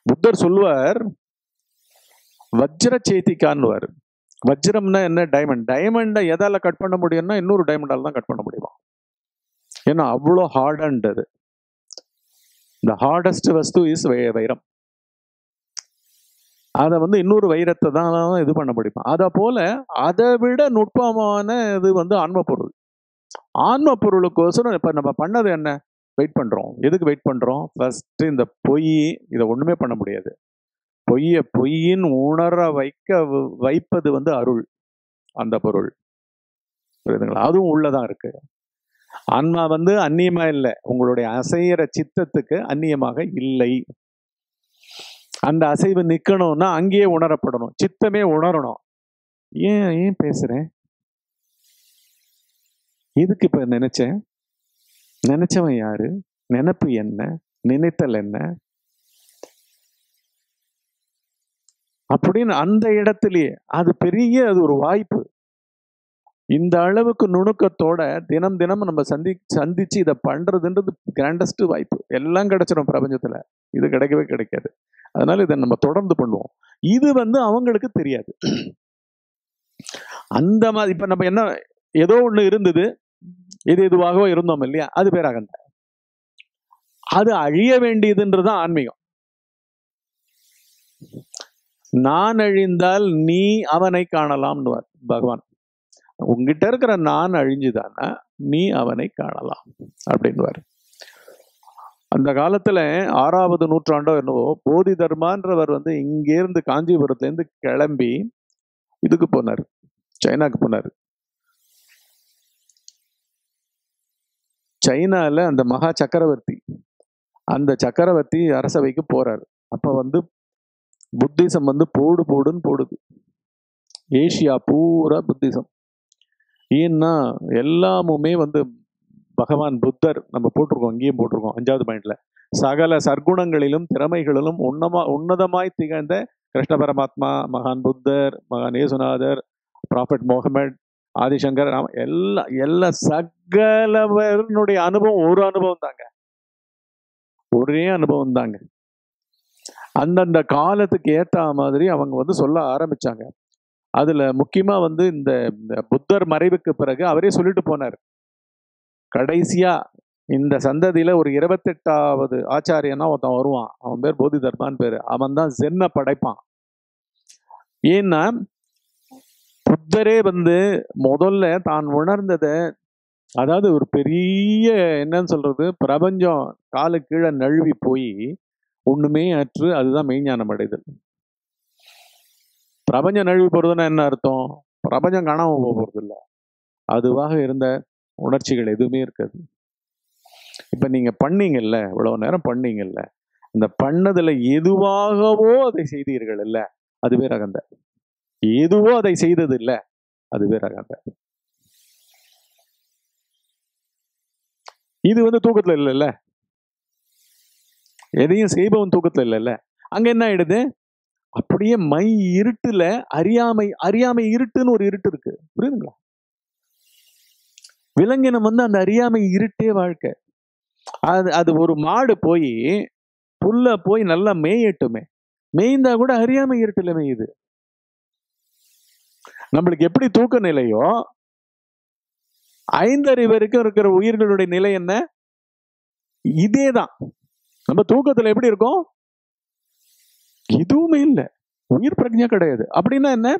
புத்தர் சொல்லுவார் வஜ்ர சேத்திக்கான்னுவார் வஜ்ரம்னா என்ன டைமண்ட் டைமண்டை எதால கட் பண்ண முடியும்னா இன்னொரு டைமண்டால தான் கட் பண்ண முடியுமா ஏன்னா அவ்வளோ ஹார்ட் அது இந்த ஹார்டஸ்ட் வஸ்து இஸ் வைரம் அதை வந்து இன்னொரு வைரத்தை தான் இது பண்ண முடியுமா அதை போல அதை விட நுட்பமான இது வந்து ஆன்ம பொருள் ஆன்ம பொருளுக்கோசரம் இப்ப நம்ம பண்ணது என்ன வெயிட் பண்றோம் எதுக்கு வெயிட் பண்றோம் ஃபர்ஸ்ட் இந்த பொய் இதை ஒண்ணுமே பண்ண முடியாது பொய்ய பொய்யின் உணர வைக்க வ- வைப்பது வந்து அருள் அந்த பொருள் புரியுதுங்களா அதுவும் உள்ளதான் இருக்கு ஆன்மா வந்து அந்நியமா இல்லை உங்களுடைய அசைகிற சித்தத்துக்கு அந்நியமாக இல்லை அந்த அசைவு நிக்கணும்னா அங்கேயே உணரப்படணும் சித்தமே உணரணும் ஏன் ஏன் பேசுறேன் எதுக்கு இப்ப நினைச்சேன் நினைச்சவன் யாரு நினைப்பு என்ன நினைத்தல் என்ன அப்படின்னு அந்த இடத்துலயே அது பெரிய அது ஒரு வாய்ப்பு இந்த அளவுக்கு நுணுக்கத்தோட தினம் தினம் நம்ம சந்தி சந்திச்சு இதை பண்றதுன்றது கிராண்டஸ்ட் வாய்ப்பு எல்லாம் கிடைச்சிடும் பிரபஞ்சத்துல இது கிடைக்கவே கிடைக்காது அதனால இதை நம்ம தொடர்ந்து பண்ணுவோம் இது வந்து அவங்களுக்கு தெரியாது அந்த மாதிரி இப்ப நம்ம என்ன ஏதோ ஒண்ணு இருந்தது இது இதுவாகவோ இருந்தோம் இல்லையா அது பேர் அகந்த அது அழிய வேண்டியதுன்றதுதான் ஆன்மீகம் நான் அழிந்தால் நீ அவனை காணலாம்னுவார் பகவான் உங்ககிட்ட இருக்கிற நான் அழிஞ்சுதானா நீ அவனை காணலாம் அப்படின்வார் அந்த காலத்துல ஆறாவது நூற்றாண்டோ என்னவோ போதி தர்மான்றவர் வந்து இங்கேருந்து காஞ்சிபுரத்துல இருந்து கிளம்பி இதுக்கு போனார் சைனாக்கு போனார் சைனால அந்த மகா சக்கரவர்த்தி அந்த சக்கரவர்த்தி அரசவைக்கு போறாரு அப்ப வந்து புத்திசம் வந்து போடு போடுன்னு போடுது ஏசியா பூரா புத்திசம் ஏன்னா எல்லாமுமே வந்து பகவான் புத்தர் நம்ம போட்டிருக்கோம் இங்கேயும் போட்டிருக்கோம் அஞ்சாவது பாயிண்ட்ல சகல சர்க்குணங்களிலும் திறமைகளிலும் உன்னமா உன்னதமாய் திகழ்ந்த கிருஷ்ண பரமாத்மா மகான் புத்தர் மகான் இயேசுநாதர் ப்ராஃபட் முகமது ஆதிசங்கர் ராம எல்லா எல்லா சகலவருடைய அனுபவம் ஒரு அனுபவம் தாங்க ஒரே அனுபவம் தாங்க அந்தந்த காலத்துக்கு ஏத்த மாதிரி அவங்க வந்து சொல்ல ஆரம்பிச்சாங்க அதுல முக்கியமா வந்து இந்த இந்த புத்தர் மறைவுக்கு பிறகு அவரே சொல்லிட்டு போனார் கடைசியா இந்த சந்ததியில ஒரு இருபத்தெட்டாவது ஆச்சாரியனா ஒருத்தன் வருவான் அவன் பேர் போதி தர்மான் பேரு அவன் தான் ஜென்னை படைப்பான் ஏன்னா புத்தரே வந்து முதல்ல தான் உணர்ந்ததை அதாவது ஒரு பெரிய என்னன்னு சொல்றது பிரபஞ்சம் காலு கீழே நழுவி போய் ஒண்ணுமே அற்று அதுதான் மெய்ஞானம் அடைதல் பிரபஞ்சம் நழுவி போறதுன்னா என்ன அர்த்தம் பிரபஞ்சம் காணாம போக போறது இல்ல அதுவாக இருந்த உணர்ச்சிகள் எதுவுமே இருக்காது இப்ப நீங்க பண்ணீங்கல்ல இவ்வளவு நேரம் பண்ணீங்கல்ல இந்த பண்ணதுல எதுவாகவோ அதை செய்தீர்கள் இல்ல அதுவே ரகந்த எதுவோ அதை செய்தது இல்ல அதுவே ரகந்த இது வந்து தூக்கத்துல இல்லைல்ல எதையும் செய்பவன் தூக்கத்துல இல்லைல்ல அங்க என்ன ஆயிடுது அப்படியே மை இருட்டுல அறியாமை அறியாமை இருட்டுன்னு ஒரு இருட்டு இருக்கு புரியுதுங்களா விலங்கினம் வந்து அந்த அறியாமை இருட்டே வாழ்க்கை அது அது ஒரு மாடு போய் புல்ல போய் நல்லா மேயட்டுமே மேய்ந்தா கூட அறியாமை இருட்டுல மேயுது நம்மளுக்கு எப்படி தூக்க நிலையோ ஐந்தறிவு வரைக்கும் இருக்கிற உயிர்களுடைய நிலை என்ன இதேதான் நம்ம தூக்கத்துல எப்படி இருக்கோம் எதுவுமே இல்லை உயிர் பிரஜை கிடையாது அப்படின்னா என்ன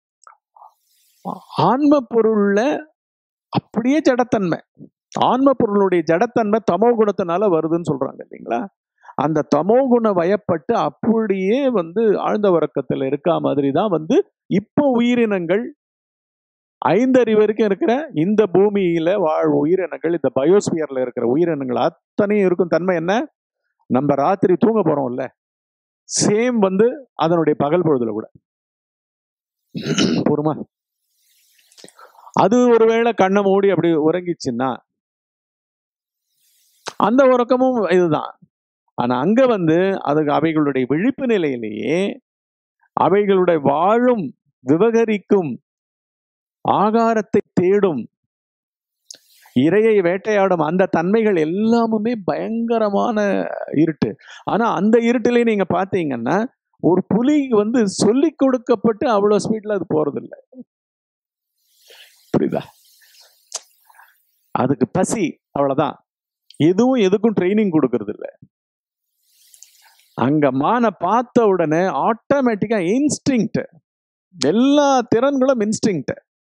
ஆன்ம பொருள்ல அப்படியே ஜடத்தன்மை ஆன்ம பொருளுடைய ஜடத்தன்மை தமோ குணத்தினால வருதுன்னு சொல்றாங்க இல்லைங்களா அந்த தமோ குண வயப்பட்டு அப்படியே வந்து ஆழ்ந்த உறக்கத்துல இருக்கா மாதிரி தான் வந்து இப்போ உயிரினங்கள் ஐந்தறிவு வரைக்கும் இருக்கிற இந்த பூமியில வாழ் உயிரினங்கள் இந்த பயோஸ்பியர்ல இருக்கிற உயிரினங்கள் அத்தனையும் இருக்கும் தன்மை என்ன நம்ம ராத்திரி தூங்க போறோம்ல சேம் வந்து அதனுடைய பகல் பொழுதுல கூட பொறுமா அது ஒருவேளை கண்ணை மூடி அப்படி உறங்கிச்சுன்னா அந்த உறக்கமும் இதுதான் ஆனா அங்க வந்து அதுக்கு அவைகளுடைய விழிப்பு நிலையிலேயே அவைகளுடைய வாழும் விவகரிக்கும் ஆகாரத்தை தேடும் இரையை வேட்டையாடும் அந்த தன்மைகள் எல்லாமுமே பயங்கரமான இருட்டு ஆனா அந்த இருட்டிலே நீங்க பாத்தீங்கன்னா ஒரு புலி வந்து சொல்லி கொடுக்கப்பட்டு அவ்வளவு ஸ்பீட்ல அது போறது இல்லை புரியுதா அதுக்கு பசி அவ்வளவுதான் எதுவும் எதுக்கும் ட்ரைனிங் கொடுக்கறது இல்ல அங்க மானை பார்த்த உடனே ஆட்டோமேட்டிக்கா இன்ஸ்டிங் எல்லா திறன்களும் இன்ஸ்டிங்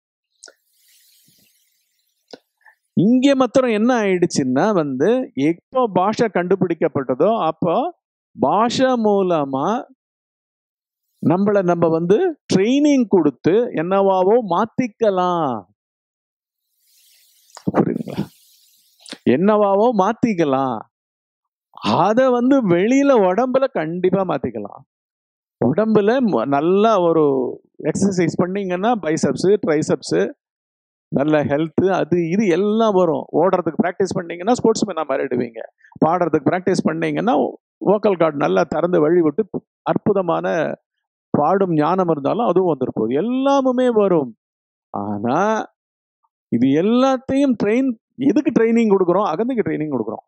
இங்க மாத்திரம் என்ன ஆயிடுச்சுன்னா வந்து எப்போ பாஷை கண்டுபிடிக்கப்பட்டதோ அப்போ பாஷை மூலமா நம்மளை நம்ம வந்து ட்ரைனிங் கொடுத்து என்னவாவோ மாத்திக்கலாம் புரியுதுங்களா என்னவாவோ மாத்திக்கலாம் அத வந்து வெளியில உடம்புல கண்டிப்பா மாத்திக்கலாம் உடம்புல ம- நல்லா ஒரு எக்ஸசைஸ் பண்ணீங்கன்னா பைசப்ஸ் ட்ரைசப்ஸ் நல்ல ஹெல்த் அது இது எல்லாம் வரும் ஓடுறதுக்கு ப்ராக்டிஸ் பண்ணீங்கன்னா ஸ்போர்ட்ஸ் மேனா மாறிடுவீங்க பாடுறதுக்கு ப்ராக்டிஸ் பண்ணீங்கன்னா வோக்கல் கார்டு நல்லா திறந்து வழி விட்டு அற்புதமான பாடும் ஞானம் இருந்தாலும் அதுவும் வந்துரு போகுது எல்லாமுமே வரும் ஆனா இது எல்லாத்தையும் ட்ரெயின் எதுக்கு ட்ரைனிங் கொடுக்குறோம் அகந்தைக்கு ட்ரைனிங் கொடுக்குறோம்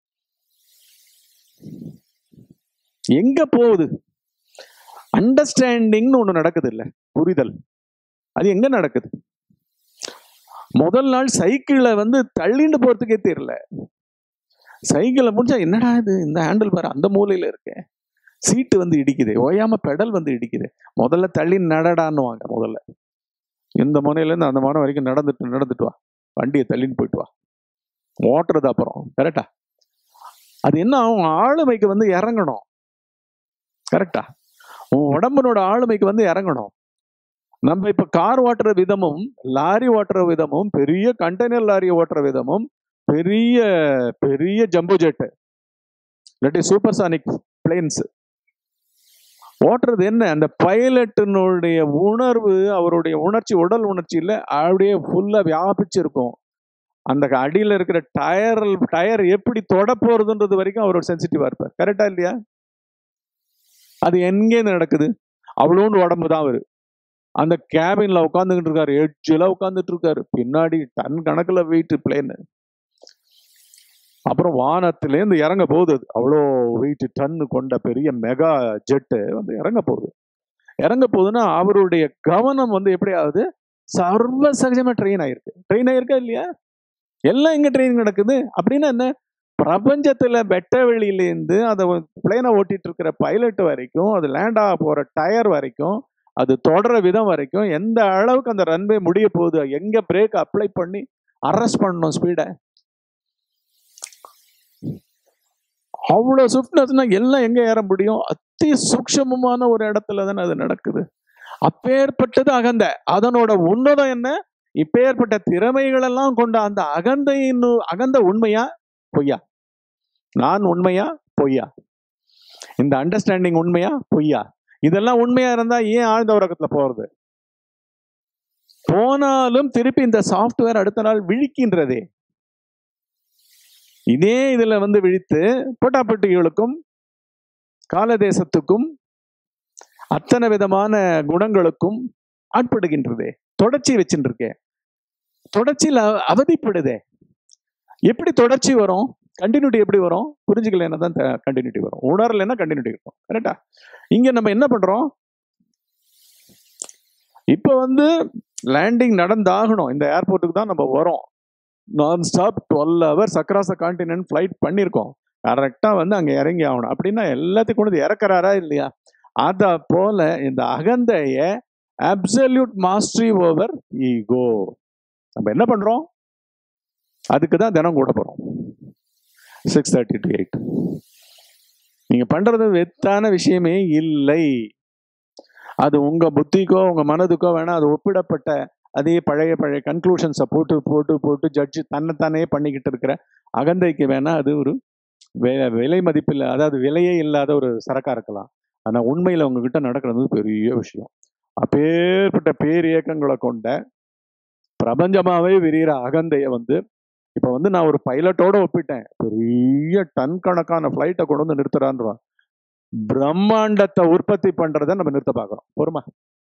எங்க போகுது அண்டர்ஸ்டாண்டிங்னு ஒண்ணு நடக்குது இல்ல புரிதல் அது எங்க நடக்குது முதல் நாள் சைக்கிளை வந்து தள்ளிட்டு போறதுக்கே தெரியல சைக்கிளை முடிஞ்சா என்னடா இது இந்த ஹேண்டில் பாரு அந்த மூலையில இருக்கு சீட்டு வந்து இடிக்குது ஓயாம பெடல் வந்து இடிக்குது முதல்ல தள்ளி நடடான்னுவாங்க முதல்ல இந்த முனையில இருந்து அந்த முனை வரைக்கும் நடந்துட்டு நடந்துட்டு வா வண்டியை தள்ளின்னு போயிட்டு வா ஓட்டுறது அப்புறம் கரெக்டா அது என்ன ஆகும் ஆளுமைக்கு வந்து இறங்கணும் கரெக்டா உன் உடம்புனோட ஆளுமைக்கு வந்து இறங்கணும் நம்ம இப்ப கார் ஓட்டுற விதமும் லாரி ஓட்டுற விதமும் பெரிய கண்டெய்னர் லாரி ஓட்டுற விதமும் பெரிய பெரிய ஜம்போ ஜெட் இல்லாட்டி சூப்பர் சானிக் பிளேன்ஸ் ஓட்டுறது என்ன அந்த பைலட்டினுடைய உணர்வு அவருடைய உணர்ச்சி உடல் உணர்ச்சியில அப்படியே ஃபுல்லா வியாபிச்சிருக்கும் அந்த அடியில இருக்கிற டயர் டயர் எப்படி தொட போறதுன்றது வரைக்கும் அவர் சென்சிட்டிவா இருப்பார் கரெக்டா இல்லையா அது எங்கே நடக்குது அவ்வளோண்டு உடம்பு தான் அவரு அந்த கேபின்ல உட்காந்துக்கிட்டு இருக்காரு எட்ஜில் உட்காந்துட்டு இருக்காரு பின்னாடி டன் கணக்குல வெயிட் பிளேன் அப்புறம் வானத்திலேருந்து இறங்க போகுது அது அவ்வளோ வெயிட் டன்னு கொண்ட பெரிய மெகா ஜெட்டு வந்து இறங்க போகுது இறங்க போகுதுன்னா அவருடைய கவனம் வந்து எப்படி ஆகுது சர்வ சகஜமா ட்ரெயின் ஆயிருக்கு ட்ரெயின் ஆயிருக்கா இல்லையா எல்லாம் எங்க ட்ரெயின் நடக்குது அப்படின்னா என்ன பிரபஞ்சத்துல வெட்ட வெளியிலேருந்து அதை பிளேனை ஓட்டிட்டு இருக்கிற பைலட் வரைக்கும் அது லேண்ட் ஆக போற டயர் வரைக்கும் அது தொடர விதம் வரைக்கும் எந்த அளவுக்கு அந்த ரன்வே முடிய போகுது எங்க பிரேக் அப்ளை பண்ணி அரெஸ்ட் பண்ணணும் ஸ்பீடை அவ்வளவு ஸ்விஃப்ட்னஸ்னா எல்லாம் எங்க ஏற முடியும் அதி சூக்ஷமமான ஒரு இடத்துல தானே அது நடக்குது அப்பேற்பட்டது அகந்த அதனோட உன்னதம் என்ன இப்பேற்பட்ட திறமைகள் எல்லாம் கொண்ட அந்த அகந்தையின் அகந்த உண்மையா பொய்யா நான் உண்மையா பொய்யா இந்த அண்டர்ஸ்டாண்டிங் உண்மையா பொய்யா இதெல்லாம் உண்மையா இருந்தா ஏன் ஆழ்ந்த உறக்கத்துல போறது போனாலும் திருப்பி இந்த சாஃப்ட்வேர் அடுத்த நாள் விழிக்கின்றதே இதே இதுல வந்து விழித்து போட்டாப்பட்டிகளுக்கும் காலதேசத்துக்கும் அத்தனை விதமான குணங்களுக்கும் ஆட்படுகின்றதே தொடர்ச்சி வச்சுட்டு இருக்கே தொடர்ச்சியில் அவ- அவதிப்படுதே எப்படி தொடர்ச்சி வரும் கண்டினியூட்டி எப்படி வரும் புரிஞ்சுக்கலன்னா தான் கண்டினியூட்டி வரும் உணரலைன்னா கண்டினியூட்டி இருக்கும் கரெக்டா இங்க நம்ம என்ன பண்றோம் இப்போ வந்து லேண்டிங் நடந்தாகணும் இந்த ஏர்போர்ட்டுக்கு தான் நம்ம வரோம் நான் stop twelve hours across continent flight பண்ணியிருக்கோம் கரெக்டாக வந்து அங்கே இறங்கி ஆகணும் அப்படின்னா எல்லாத்தையும் கொண்டு வந்து இறக்குறாரா இல்லையா அதை போல இந்த அகந்தைய அப்சல்யூட் மாஸ்டரி ஓவர் ஈகோ நம்ம என்ன பண்றோம் அதுக்கு தான் தினம் கூட போறோம் சிக்ஸ் தேர்ட்டி டு எயிட் நீங்க பண்றது வெத்தான விஷயமே இல்லை அது உங்க புத்திக்கோ உங்க மனதுக்கோ வேணா அது ஒப்பிடப்பட்ட அதே பழைய பழைய கன்க்ளூஷன்ஸை போட்டு போட்டு போட்டு ஜட்ஜு தன்னைத்தானே பண்ணிக்கிட்டு இருக்கிற அகந்தைக்கு வேணா அது ஒரு வே- விலை மதிப்பில்லை அதாவது விலையே இல்லாத ஒரு சரக்கா இருக்கலாம் ஆனா உண்மையில உங்ககிட்ட நடக்கிறது பெரிய விஷயம் அப்பேற்பட்ட பேரியக்கங்களை கொண்ட பிரபஞ்சமாவே விரிகிற அகந்தைய வந்து இப்ப வந்து நான் ஒரு பைலட்டோட ஒப்பிட்டேன் பெரிய டன் கணக்கான ஃபிளைட்டை கொண்டு வந்து நிறுத்துறான்றான் பிரம்மாண்டத்தை உற்பத்தி பண்றதை நம்ம நிறுத்த பார்க்கறோம் பொறுமா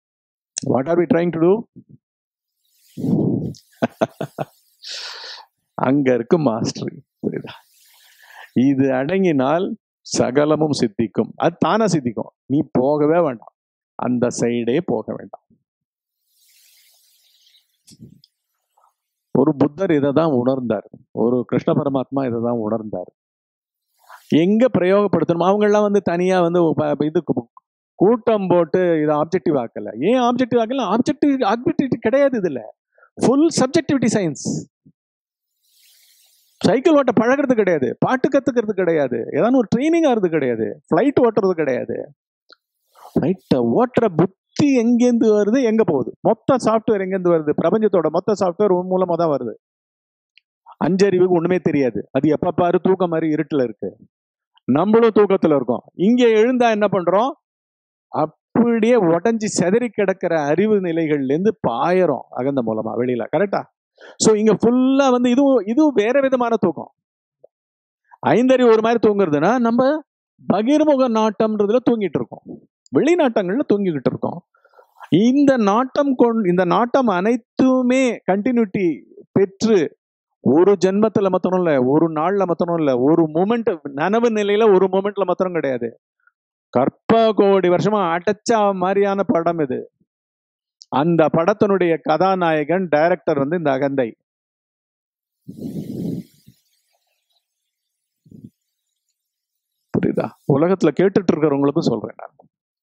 what are we trying to do அங்க இருக்கு மாஸ்டரி புரியுதா இது அடங்கினால் சகலமும் சித்திக்கும் அது தானா சித்திக்கும் நீ போகவே வேண்டாம் அந்த சைடே போக வேண்டாம் ஒரு புத்தர் இதை தான் உணர்ந்தார் ஒரு கிருஷ்ண பரமாத்மா இதை தான் உணர்ந்தார் எங்க பிரயோகப்படுத்தணும் அவங்கெல்லாம் வந்து தனியா வந்து ப- இது கு- கூட்டம் போட்டு இதை ஆப்ஜெக்டிவ் ஆக்கல ஏன் ஆப்ஜெக்டிவ் ஆக்கல ஆப்ஜெக்டிவ் ஆக்டிவிட்டி கிடையாது இதுல ஃபுல் சப்ஜெக்டிவிட்டி சயின்ஸ் சைக்கிள் ஓட்ட பழகிறது கிடையாது பாட்டு கத்துக்கிறது கிடையாது ஏதாவது ஒரு ட்ரைனிங் ஆகிறது கிடையாது ஃப்ளைட் ஓட்டுறது கிடையாது ஃப்ளைட்டை ஓட்டுற புத்தி எங்கேருந்து வருது எங்க போகுது மொத்த சாஃப்ட்வேர் எங்கேருந்து வருது பிரபஞ்சத்தோட மொத்த சாஃப்ட்வேர் மூலமா தான் வருது அஞ்சறிவுக்கு ஒண்ணுமே தெரியாது அது எப்ப பாரு தூக்கம் மாதிரி இருட்டுல இருக்கு நம்மளும் தூக்கத்துல இருக்கோம் இங்க எழுந்தா என்ன பண்றோம் அப்படியே உடஞ்சி செதறி கிடக்கிற அறிவு நிலைகள்ல இருந்து பாயறோம் அகந்த மூலமா வெளியில கரெக்டா சோ இங்க ஃபுல்லா வந்து இதுவும் இதுவும் வேற விதமான தூக்கம் ஐந்தறிவு ஒரு மாதிரி தூங்குறதுன்னா நம்ம பகிர்முக நாட்டம்ன்றதுல தூங்கிட்டு இருக்கோம் வெளிநாட்டங்கள்ல தூங்கிக்கிட்டு இருக்கோம் இந்த நாட்டம் கொண் இந்த நாட்டம் அனைத்துமே கண்டினியூட்டி பெற்று ஒரு ஜென்மத்துல மாத்திரம் இல்ல ஒரு நாள்ல மாத்திரம் இல்ல ஒரு மூமெண்ட் நனவு நிலையில ஒரு மூமெண்ட்ல மாத்திரம் கிடையாது கற்ப கோடி வருஷமா அடைச்ச மாதிரியான படம் இது அந்த படத்தினுடைய கதாநாயகன் டைரக்டர் வந்து இந்த அகந்தை புரியுதா உலகத்துல கேட்டுட்டு இருக்கிறவங்களுக்கும் சொல்றேன் நான்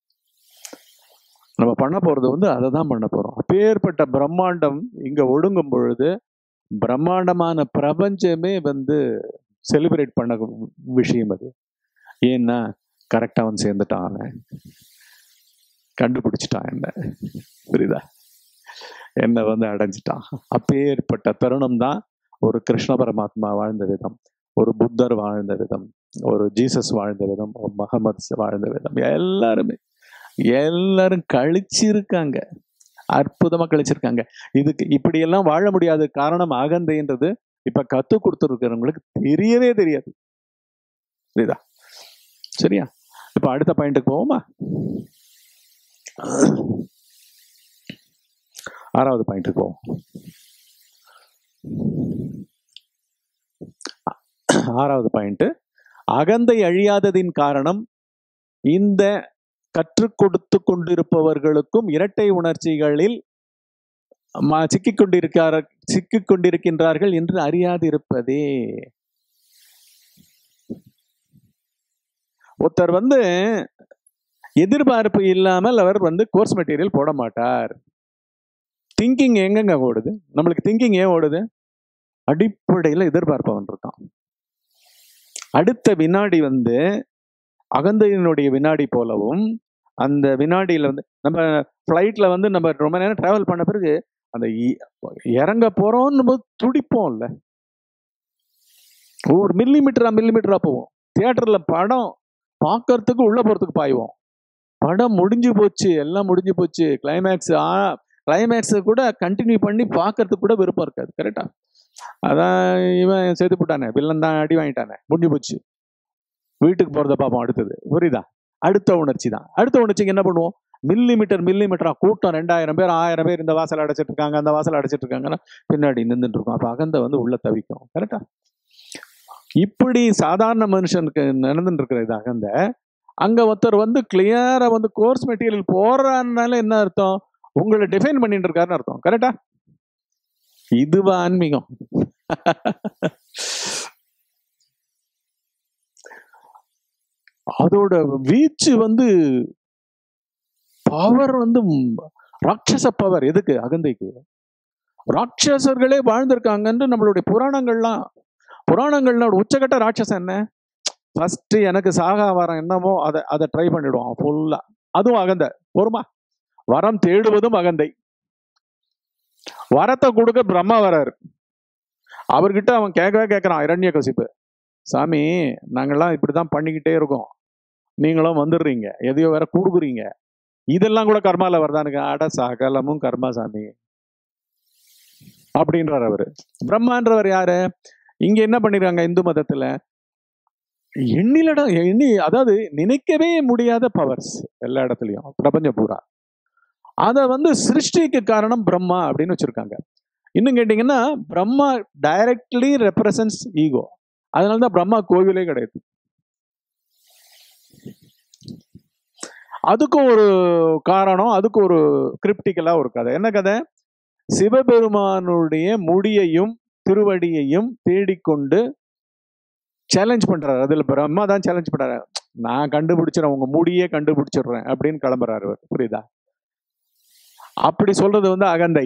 நம்ம பண்ண போறது வந்து அதை தான் பண்ண போறோம் அப்பேற்பட்ட பிரம்மாண்டம் இங்க ஒடுங்கும் பொழுது பிரம்மாண்டமான பிரபஞ்சமே வந்து செலிப்ரேட் பண்ண விஷயம் அது ஏன்னா கரெக்டா வந்து சேர்ந்துட்டான் அவன் கண்டுபிடிச்சிட்டான் என்ன புரியுதா என்ன வந்து அடைஞ்சிட்டான் அப்பேற்பட்ட தருணம் தான் ஒரு கிருஷ்ண பரமாத்மா வாழ்ந்த விதம் ஒரு புத்தர் வாழ்ந்த விதம் ஒரு ஜீசஸ் வாழ்ந்த விதம் ஒரு மஹமத் வாழ்ந்த விதம் எல்லாருமே எல்லாரும் கழிச்சிருக்காங்க அற்புதமா கழிச்சிருக்காங்க இதுக்கு இப்படி எல்லாம் வாழ முடியாத காரணம் அகந்தைன்றது இப்ப கத்து கொடுத்துருக்கிறவங்களுக்கு தெரியவே தெரியாது புரியுதா சரியா இப்ப அடுத்த பாயிண்ட்டுக்கு போவோமா ஆறாவது பாயிண்ட்டுக்கு போவோம் ஆறாவது பாயிண்ட் அகந்தை அழியாததின் காரணம் இந்த கற்றுக் கொடுத்து கொண்டிருப்பவர்களுக்கும் இரட்டை உணர்ச்சிகளில் ம- சிக்கிக் கொண்டிருக்கார சிக்கிக் கொண்டிருக்கின்றார்கள் என்று அறியாதிருப்பதே ஒருத்தர் வந்து எதிர்பார்ப்பு இல்லாமல் அவர் வந்து கோர்ஸ் மெட்டீரியல் போட மாட்டார் திங்கிங் எங்கெங்க ஓடுது நம்மளுக்கு திங்கிங் ஏன் ஓடுது அடிப்படையில் எதிர்பார்ப்பவன் இருக்கான் அடுத்த வினாடி வந்து அகந்தையினுடைய வினாடி போலவும் அந்த வினாடியில வந்து நம்ம ஃப்ளைட்ல வந்து நம்ம ரொம்ப நேரம் டிராவல் பண்ண பிறகு அந்த இ- இறங்க போறோம்னு போது துடிப்போம் இல்ல ஒரு மில்லி மீட்டரா மில்லி மீட்டரா போவோம் தியேட்டர்ல படம் பார்க்கறதுக்கு உள்ள போறதுக்கு பாய்வோம் படம் முடிஞ்சு போச்சு எல்லாம் முடிஞ்சு போச்சு கிளைமேக்ஸ் ஆ கிளைமேக்ஸ் கூட கண்டினியூ பண்ணி பார்க்கறதுக்கு கூட விருப்பம் இருக்காது கரெக்டா அதான் இவன் செத்து போட்டானே வில்லன் தான் அடி வாங்கிட்டானே முடிஞ்சு போச்சு வீட்டுக்கு போறத பார்ப்போம் அடுத்தது புரியுதா அடுத்த உணர்ச்சி தான் அடுத்த உணர்ச்சிக்கு என்ன பண்ணுவோம் மில்லி மீட்டர் மில்லி மீட்டரா கூட்டம் ரெண்டாயிரம் பேர் ஆயிரம் பேர் இந்த வாசல் அடைச்சிட்டு இருக்காங்க அந்த வாசல் அடைச்சிட்டு இருக்காங்கன்னா பின்னாடி நின்றுட்டு இருக்கும் அப்ப அகந்த வந்து உள்ள தவிக்கும் கரெக்டா இப்படி சாதாரண மனுஷனுக்கு நடந்துட்டு இருக்கிற இது அகந்த அங்க ஒருத்தர் வந்து கிளியரா வந்து கோர்ஸ் மெட்டீரியல் போறாருனால என்ன அர்த்தம் உங்களை டிஃபைன் பண்ணிட்டு இருக்காருன்னு அர்த்தம் கரெக்டா இதுவா ஆன்மீகம் அதோட வீச்சு வந்து பவர் வந்து ம், ராட்சச பவர் எதுக்கு அகந்தைக்கு ராட்சசர்களே வாழ்ந்திருக்காங்கன்னு நம்மளுடைய புராணங்கள்லாம் புராணங்கள்லாம் உச்சகட்ட ராட்சசம் என்ன ஃபர்ஸ்ட் எனக்கு சாகா வரம் என்னமோ அதை அதை ட்ரை பண்ணிடுவான் ஃபுல்லா அதுவும் அகந்தை பொறுமா வரம் தேடுவதும் அகந்தை வரத்தை கொடுக்க பிரம்மா வராரு அவர்கிட்ட அவன் கேட்கவே கேட்கறான் இரண்ய கசிப்பு சாமி நாங்கெல்லாம் இப்படிதான் பண்ணிக்கிட்டே இருக்கோம் நீங்களும் வந்துடுறீங்க எதையோ வேற கொடுக்குறீங்க இதெல்லாம் கூட கர்மால வருதானுங்க அட சகலமும் கர்மா சாமி அப்படின்றார் அவரு பிரம்மான்றவர் யாரு இங்க என்ன பண்ணிருக்காங்க இந்து மதத்துல எண்ணிலட எண்ணி அதாவது நினைக்கவே முடியாத பவர்ஸ் எல்லா இடத்துலயும் பிரபஞ்சம் பூரா அத வந்து சிருஷ்டிக்கு காரணம் பிரம்மா அப்படின்னு வச்சிருக்காங்க இன்னும் கேட்டிங்கன்னா பிரம்மா டைரக்ட்லி ரெப்ரசன்ஸ் ஈகோ அதனால தான் பிரம்மா கோவிலே கிடையாது அதுக்கும் ஒரு காரணம் அதுக்கு ஒரு கிரிப்டிக்கலா ஒரு கதை என்ன கதை சிவபெருமானுடைய முடியையும் திருவடியையும் தேடிக்கொண்டு சேலஞ்ச் பண்றாரு அதுல பிரம்மா தான் சேலஞ்ச் பண்றாரு நான் கண்டுபிடிச்சிடறேன் உங்க முடியே கண்டுபிடிச்சிடுறேன் அப்படின்னு கிளம்புறாரு அவர் புரியுதா அப்படி சொல்றது வந்து அகந்தை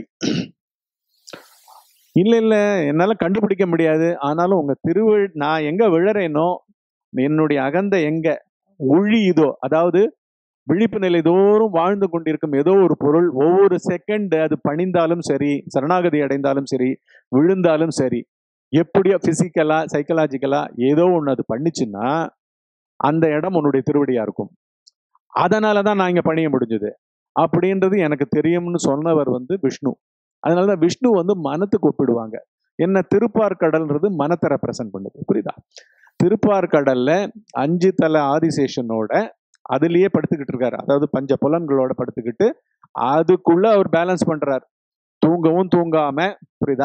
இல்ல இல்ல என்னால கண்டுபிடிக்க முடியாது ஆனாலும் உங்க திருவ நான் எங்க விழறேனோ என்னுடைய அகந்தை எங்க ஒழியுதோ அதாவது விழிப்பு நிலை தோறும் வாழ்ந்து கொண்டிருக்கும் ஏதோ ஒரு பொருள் ஒவ்வொரு செகண்ட் அது பணிந்தாலும் சரி சரணாகதி அடைந்தாலும் சரி விழுந்தாலும் சரி எப்படியோ பிசிக்கலா சைக்கலாஜிக்கலா ஏதோ ஒன்று அது பண்ணிச்சுன்னா அந்த இடம் உன்னுடைய திருவடியா இருக்கும் அதனால தான் நான் இங்க பணிய முடிஞ்சது அப்படின்றது எனக்கு தெரியும்னு சொன்னவர் வந்து விஷ்ணு அதனால தான் விஷ்ணு வந்து மனத்துக்கு ஒப்பிடுவாங்க என்ன திருப்பார்கடல்ன்றது மனத்தை ரெப்ரசன்ட் பண்ணுது புரியுதா திருப்பார்கடல்ல அஞ்சு தலை ஆதிசேஷனோட அதுலயே படுத்துக்கிட்டு இருக்காரு அதாவது பஞ்ச புலன்களோட படுத்துக்கிட்டு அதுக்குள்ள அவர் பேலன்ஸ் பண்றாரு தூங்கவும் தூங்காம புரியுதா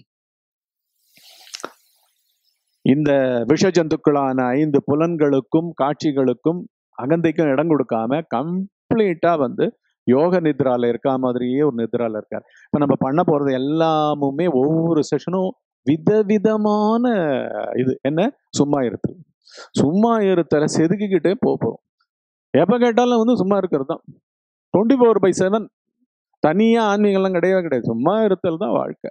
இந்த விஷ ஜந்துக்களான ஐந்து புலன்களுக்கும் காட்சிகளுக்கும் அகந்தைக்கும் இடம் கொடுக்காம கம்ப்ளீட்டா வந்து யோக நித்ரால இருக்கா மாதிரியே ஒரு நித்ரால இருக்கார் இப்ப நம்ம பண்ண போறது எல்லாமுமே ஒவ்வொரு செஷனும் விதவிதமான இது என்ன சும்மா இருத்தல் சும்மா இருத்தலை செதுக்கிக்கிட்டே போக போறோம் எப்ப கேட்டாலும் வந்து சும்மா இருக்கிறது தான் டுவெண்ட்டி ஃபோர் பை செவன் தனியா ஆன்மீகம்லாம் கிடையவே கிடையாது சும்மா இருத்தல் தான் வாழ்க்கை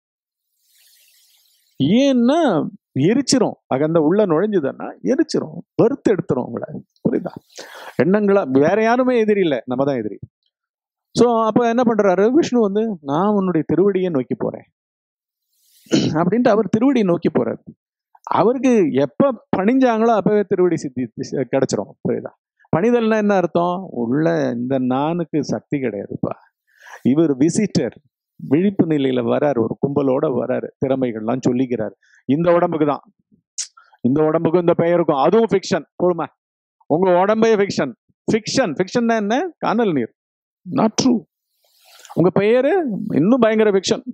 ஏன்னா எரிச்சிரும் அகந்த உள்ள நுழைஞ்சுதுன்னா எரிச்சிரும் வறுத்து எடுத்துரும் உங்களை புரியுதா எண்ணங்களா வேற யாருமே எதிரி இல்லை நம்ம தான் எதிரி ஸோ அப்போ என்ன பண்றாரு விஷ்ணு வந்து நான் உன்னுடைய திருவடியை நோக்கி போறேன் அப்படின்ட்டு அவர் திருவடியை நோக்கி போறாரு அவருக்கு எப்ப பணிஞ்சாங்களோ அப்பவே திருவடி சித்தி கிடைச்சிரும் புரியுதா பணிதல்னா என்ன அர்த்தம் உள்ள இந்த நானுக்கு சக்தி கிடையாதுப்பா இவர் விசிட்டர் விழிப்பு நிலையில வராரு ஒரு கும்பலோட வராரு திறமைகள்லாம் சொல்லிக்கிறாரு இந்த உடம்புக்கு தான் இந்த உடம்புக்கும் இந்த பெயருக்கும் அதுவும் ஃபிக்ஷன் பொறுமை உங்க உடம்பே ஃபிக்ஷன் ஃபிக்ஷன் ஃபிக்ஷன் என்ன காணல் நீர் நாட் ட்ரூ உங்க பெயரு இன்னும் பயங்கர ஃபிக்ஷன்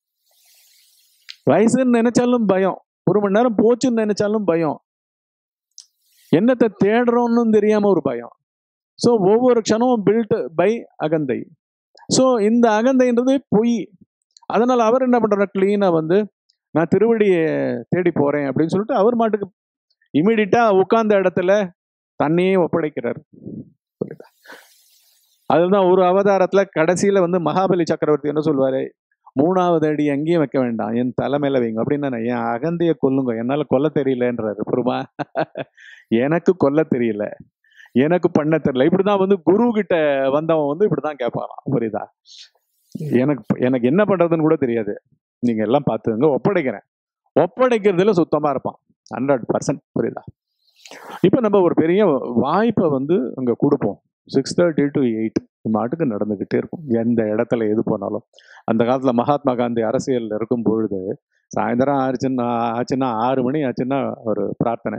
வயசுன்னு நினைச்சாலும் பயம் ஒரு மணி நேரம் போச்சுன்னு நினைச்சாலும் பயம் என்னத்தை தேடுறோம்னு தெரியாம ஒரு பயம் ஸோ ஒவ்வொரு க்ஷணமும் பில்ட் பை அகந்தை ஸோ இந்த அகந்தைன்றது பொய் அதனால அவர் என்ன பண்றாரு கிளீனா வந்து நான் திருவடியை தேடி போறேன் அப்படின்னு சொல்லிட்டு அவர் மாட்டுக்கு இமீடியட்டா உட்கார்ந்த இடத்துல தன்னையே ஒப்படைக்கிறார் புரியுதா அதுதான் ஒரு அவதாரத்துல கடைசியில வந்து மகாபலி சக்கரவர்த்தி என்ன சொல்லுவாரு மூணாவது அடி எங்கேயும் வைக்க வேண்டாம் என் தலைமையில வைங்க அப்படின்னு என் அகந்தைய கொல்லுங்க என்னால கொல்ல தெரியலன்றாரு புரியுமா எனக்கு கொல்ல தெரியல எனக்கு பண்ண தெரியல இப்படிதான் வந்து குரு கிட்ட வந்தவன் வந்து இப்படிதான் கேட்பாராம் புரியுதா எனக்கு எனக்கு என்ன பண்றதுன்னு கூட தெரியாது நீங்க எல்லாம் பார்த்துங்க ஒப்படைக்கிறேன் ஒப்படைக்கிறதுல சுத்தமா இருப்பான் ஹண்ட்ரட் பர்சன்ட் புரியுதா இப்போ நம்ம ஒரு பெரிய வாய்ப்பை வந்து அங்கே கொடுப்போம் சிக்ஸ் தேர்ட்டி டு எயிட் மாட்டுக்கு நடந்துக்கிட்டே இருக்கும் எந்த இடத்துல எது போனாலும் அந்த காலத்தில் மகாத்மா காந்தி அரசியலில் இருக்கும் பொழுது சாயந்தரம் ஆச்சுன்னா ஆச்சுன்னா ஆறு மணி ஆச்சுன்னா ஒரு பிரார்த்தனை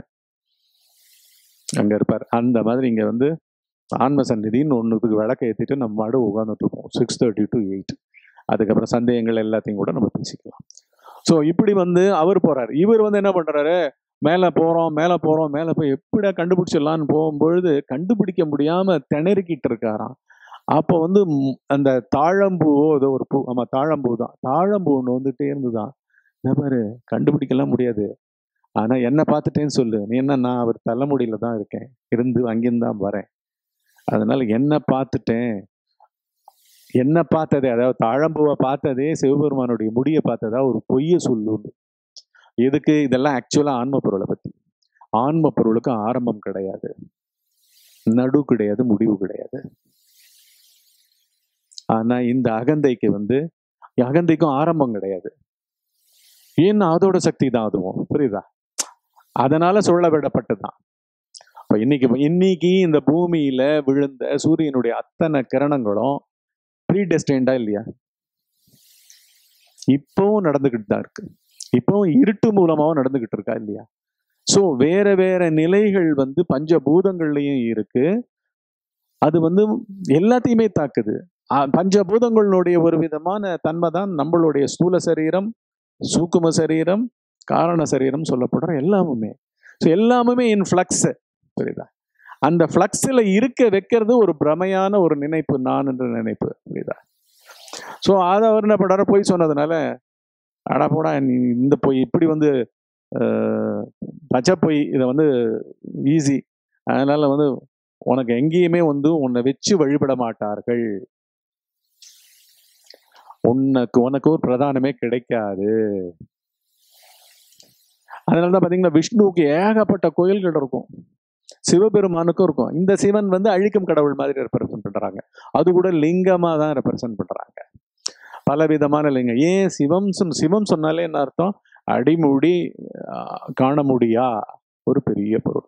அங்கே இருப்பார் அந்த மாதிரி இங்கே வந்து ஆன்ம சந்நிதின்னு ஒன்றுத்துக்கு விளக்க ஏற்றிட்டு நம்ம மாடு உட்காந்துட்டு இருக்கோம் சிக்ஸ் தேர்ட்டி டு எயிட் அதுக்கப்புறம் சந்தேகங்கள் எல்லாத்தையும் கூட நம்ம பேசிக்கலாம் ஸோ இப்படி வந்து அவர் போறாரு இவர் வந்து என்ன பண்றாரு மேலே போறோம் மேலே போறோம் மேலே போய் எப்படியா கண்டுபிடிச்சிடலான்னு போகும்பொழுது கண்டுபிடிக்க முடியாம திணறிக்கிட்டு இருக்காராம் அப்போ வந்து ம், அந்த தாழம்பூவோ ஏதோ ஒரு பூ ஆமா தாழம்பூ தான் தாழம்பூ ஒன்று வந்துட்டே இருந்துதான் இந்த பாரு கண்டுபிடிக்கலாம் முடியாது ஆனா என்ன பார்த்துட்டேன்னு சொல்லு நீ என்ன நான் அவர் தலைமுடியில தான் இருக்கேன் இருந்து அங்கிருந்து தான் வரேன் அதனால என்ன பார்த்துட்டேன் என்ன பார்த்ததே அதாவது தாழம்பூவை பார்த்ததே சிவபெருமானுடைய முடியை பார்த்ததா ஒரு பொய்ய சொல்லுன்னு எதுக்கு இதெல்லாம் ஆக்சுவலா ஆன்ம பொருளை பத்தி ஆன்ம பொருளுக்கு ஆரம்பம் கிடையாது நடு கிடையாது முடிவு கிடையாது ஆனா இந்த அகந்தைக்கு வந்து அகந்தைக்கும் ஆரம்பம் கிடையாது ஏன்னா அதோட சக்தி தான் அதுவும் புரியுதா அதனால சொல்ல விடப்பட்டதுதான் இப்ப இன்னைக்கு இன்னைக்கு இந்த பூமியில விழுந்த சூரியனுடைய அத்தனை கிரணங்களும் ப்ரீடெஸ்டைண்டா இல்லையா இப்பவும் நடந்துகிட்டு தான் இருக்கு இப்பவும் இருட்டு மூலமாவும் நடந்துகிட்டு இருக்கா இல்லையா சோ வேற வேற நிலைகள் வந்து பஞ்சபூதங்கள்லயும் இருக்கு அது வந்து எல்லாத்தையுமே தாக்குது ஆ, பஞ்சபூதங்களுடைய ஒரு விதமான தன்மை தான் நம்மளுடைய ஸ்தூல சரீரம் சூக்கும சரீரம் காரண சரீரம் சொல்லப்படுற எல்லாமுமே ஸோ எல்லாமுமே இன் ஃப்ளக்ஸ் புரியுதா அந்த ஃப்ளக்ஸில் இருக்க வைக்கிறது ஒரு பிரமையான ஒரு நினைப்பு நான் என்ற நினைப்பு புரியுதா ஸோ அதை அவர் என்ன பண்ணுறாரு போய் சொன்னதுனால அடா போடா நீ இந்த பொய் இப்படி வந்து அஹ், பச்சை பொய் இதை வந்து ஈஸி அதனால வந்து உனக்கு எங்கேயுமே வந்து உன்னை வச்சு வழிபட மாட்டார்கள் உனக்கு உனக்கு ஒரு பிரதானமே கிடைக்காது அதனால தான் பார்த்தீங்கன்னா விஷ்ணுவுக்கு ஏகப்பட்ட கோயில்கள் இருக்கும் சிவபெருமானுக்கும் இருக்கும் இந்த சிவன் வந்து அழிக்கும் கடவுள் மாதிரி ரெப்ரசன்ட் பண்றாங்க அது கூட லிங்கமா தான் ரெப்ரசன்ட் பண்றாங்க பல விதமான லிங்கம் ஏன் சிவம் சொன்- சிவம் சொன்னாலே என்ன அர்த்தம் அடிமுடி ஆஹ், காண முடியா ஒரு பெரிய பொருள்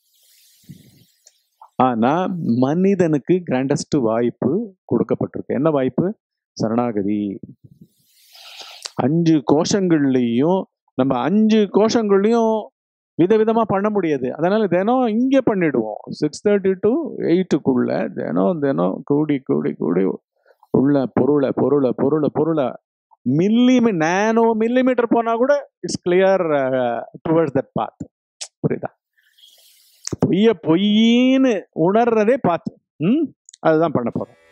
ஆனா மனிதனுக்கு கிராண்டஸ்ட் வாய்ப்பு கொடுக்கப்பட்டிருக்கு என்ன வாய்ப்பு சரணாகதி அஞ்சு கோஷங்கள்லையும் நம்ம அஞ்சு கோஷங்கள்லையும் விதவிதமா பண்ண முடியாது அதனால தினம் இங்க பண்ணிடுவோம் சிக்ஸ் தேர்ட்டி டு எயிட்டுக்குள்ள தினம் தினம் கூடி கூடி கூடி உள்ள பொருளை பொருளை பொருளை பொருளை மில்லி நேனோ மில்லிமீட்டர் போனா கூட it's clear towards that path புரியுதா பொய்ய பொய்ன்னு உணர்றதே பாத்து ம் அதுதான் பண்ண போறோம்